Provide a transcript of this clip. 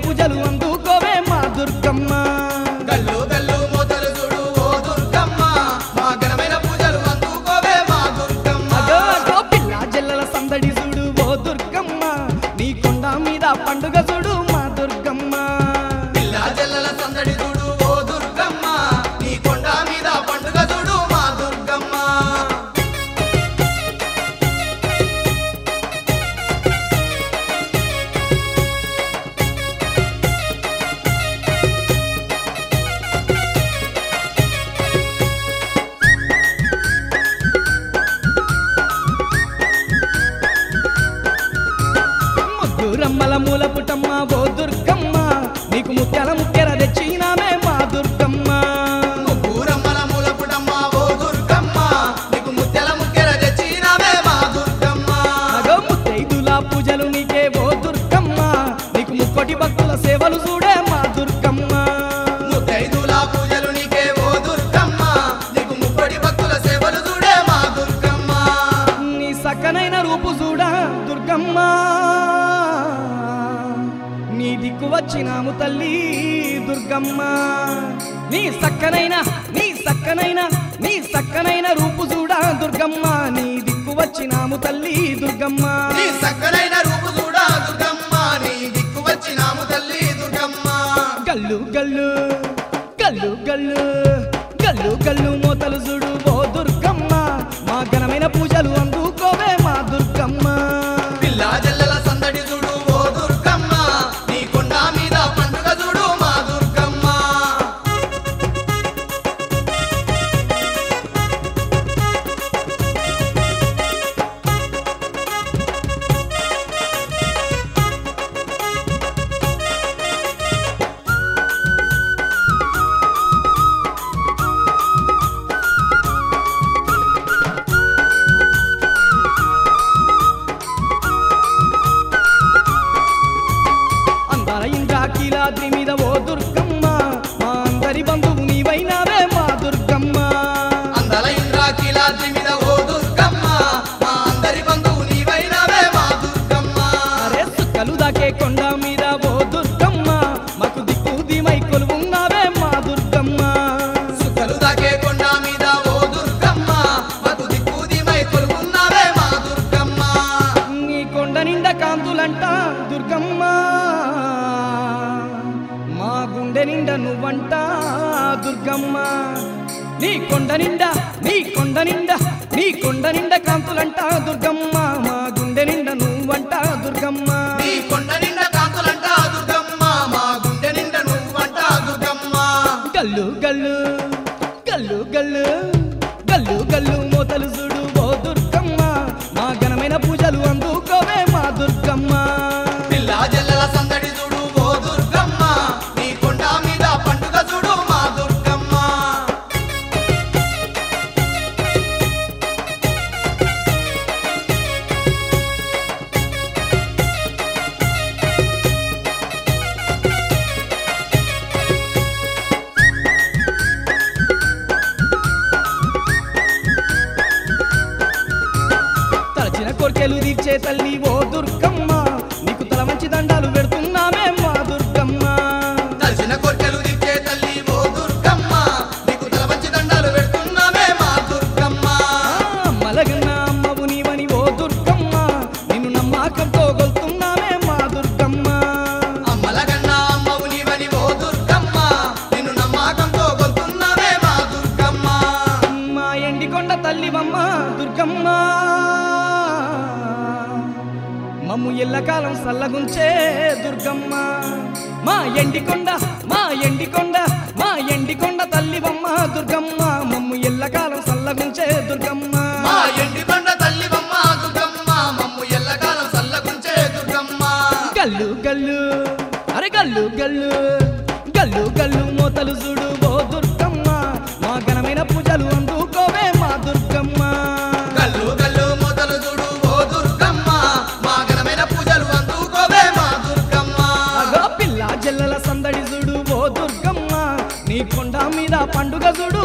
పూజలు అందుకోవే మా దుర్గమ్మ గల్లు గల్లు మోతలు చూడు ఓ దుర్గమ్మ మా ఘనమైన పూజలు అందుకోవే మా దుర్గమ్మ అగో అగో పిల్ల జల్లల సందడి చూడు ఓ దుర్గమ్మ నీ కొండ మీద పండుగ చూడు మా దుర్గమ్మ పిల్ల జల్లల సందడి చూడు ఓ దుర్గమ్మ నీ కొండ మీద పండుగ చూడు మా దుర్గమ్మ ముగ్గురమ్మల మూల పుటమ్మ ఓ దుర్గమ్మ నీకు ముత్యాల ముక్కెర తెచ్చినామే మా దుర్గమ్మ ఊరమ్మల మూలపుటమ్మ ఓ దుర్గమ్మ నీకు ముత్యాల ముక్కెర తెచ్చినామే మా దుర్గమ్మ అగో ముత్తైదుల పూజలు నీకే ఓ దుర్గమ్మ నీకు ముక్కోటి భక్తుల సేవలు చూడే మా దుర్గమ్మ ముత్తైదుల పూజలు నీకే ఓ దుర్గమ్మ నీకు ముప్పటి భక్తుల సేవలు చూడే మా దుర్గమ్మ నీ సక్కనైన రూపు చూడా దుర్గమ్మ నీ దిక్కు వచ్చినాము తల్లి దుర్గమ్మ నీ సక్కనైన నీ సక్కనైన నీ సక్కనైన రూపు చూడా దుర్గమ్మ నీ దిక్కు వచ్చినాము తల్లి దుర్గమ్మ నీ సక్కనైన రూపు చూడా దుర్గమ్మ నీ దిక్కు వచ్చినాము తల్లి దుర్గమ్మ గల్లు గల్లు గల్లు గల్లు గల్లు గల్లు మోతలు చూడు ఓ దుర్గమ్మ మా ఘనమైన పూజలు అందుకోవే మా దుర్గమ్మ పిల్ల జల్లల సందడి చూడు ఓ దుర్గమ్మ నీ కొండ మీద పండుగ చూడు మా దుర్గమ్మ అందాల ఇంద్రాకీలాద్రి మీద ఓ దుర్గమ్మ మా అందరి బంధువు నీవైనావే మా దుర్గమ్మ అందల ఇంద్రాకీలాద్రి మీద ఓ దుర్గమ్మ మా అందరి బంధువు నీవైనవే మా దుర్గమ్మ అరే సుక్కలు దాకే కొండ మీద ఓ దుర్గమ్మ మాకు దిక్కు దిమై కొలువున్నావే మా దుర్గమ్మ సుఖలు దాకే కొండ మీద ఓ దుర్గమ్మ మకు దిక్కుదిమై కొలుకున్నావే మా దుర్గమ్మ నీ కొండ నిండా కాంతులంట దుర్గమ్మ మా గుండె నిండా నువ్వంట దుర్గమ్మ నీ కొండ నిండా నీ కొండ నిండా నీ కొండ నిండా కాంతులంట దుర్గమ్మ మా గుండె నిండా నువ్వంట దుర్గమ్మ నీ కొండ నిండా కాంతులంట దుర్గమ్మ మా గుండె నిండా నువ్వంట దుర్గమ్మ గల్లు గల్లు గల్లు గల్లు గల్లు గల్లు మోతలు చూడు ఓ దుర్గమ్మ మా ఘనమైన పూజలు అందుకోవే మా దుర్గమ్మ పిల్ల జల్లల సందడి చూడు ఓ దుర్గమ్మ నీ కొండ మీద పండుగ చూడు మా దుర్గమ్మ తలచిన కోర్కెలు తీర్చే తల్లి ఓ దుర్గమ్మ నీకు తల మంచి దండాలు పెడుతున్నామే మా దుర్గమ్మ తలసిన కొర్కెలు దిచ్చే తల్లి ఓ దుర్గమ్మ నీకు తల మంచి దండాలు పెడుతున్నామే మా దుర్గమ్మ ఆ, మలగన్న అమ్మవు నీవని ఓ దుర్గమ్మ నిన్ను నమ్మకంతో గొలుతున్నామే మా దుర్గమ్మ అమ్మలగన్న అమ్మవు నీవని ఓ దుర్గమ్మ నిన్ను నమ్మకంతో గొంతున్నావే మా దుర్గమ్మ మా ఎండికొండ తల్లివమ్మ దుర్గమ్మ మమ్ము ఎల్లకాలం సల్లగుంచే దుర్గమ్మ మా ఎండికొండ మా ఎండికొండ మా ఎండికొండ తల్లివమ్మ దుర్గమ్మ మమ్ము ఎల్లకాలం సల్లగుంచే దుర్గమ్మ మా ఎండి కొండ తల్లివమ్మ దుర్గమ్మ మమ్ము ఎల్లకాలం సల్లగుంచే దుర్గమ్మ గల్లు గల్లు అరే గల్లు గల్లు గల్లు గల్లు మోతలు చూడు ఓ దుర్గమ్మ మా ఘనమైన పూజలు అందుకోవే మా దుర్గమ్మ గల్లు గల్లు మొదలు చూడు ఓ దుర్గమ్మ మా ఘనమైన పూజలు అందుకోవే మా దుర్గమ్మ అగో పిల్ల జల్లల సందడి చూడు ఓ దుర్గమ్మ నీ కొండ మీద పండుగ చూడు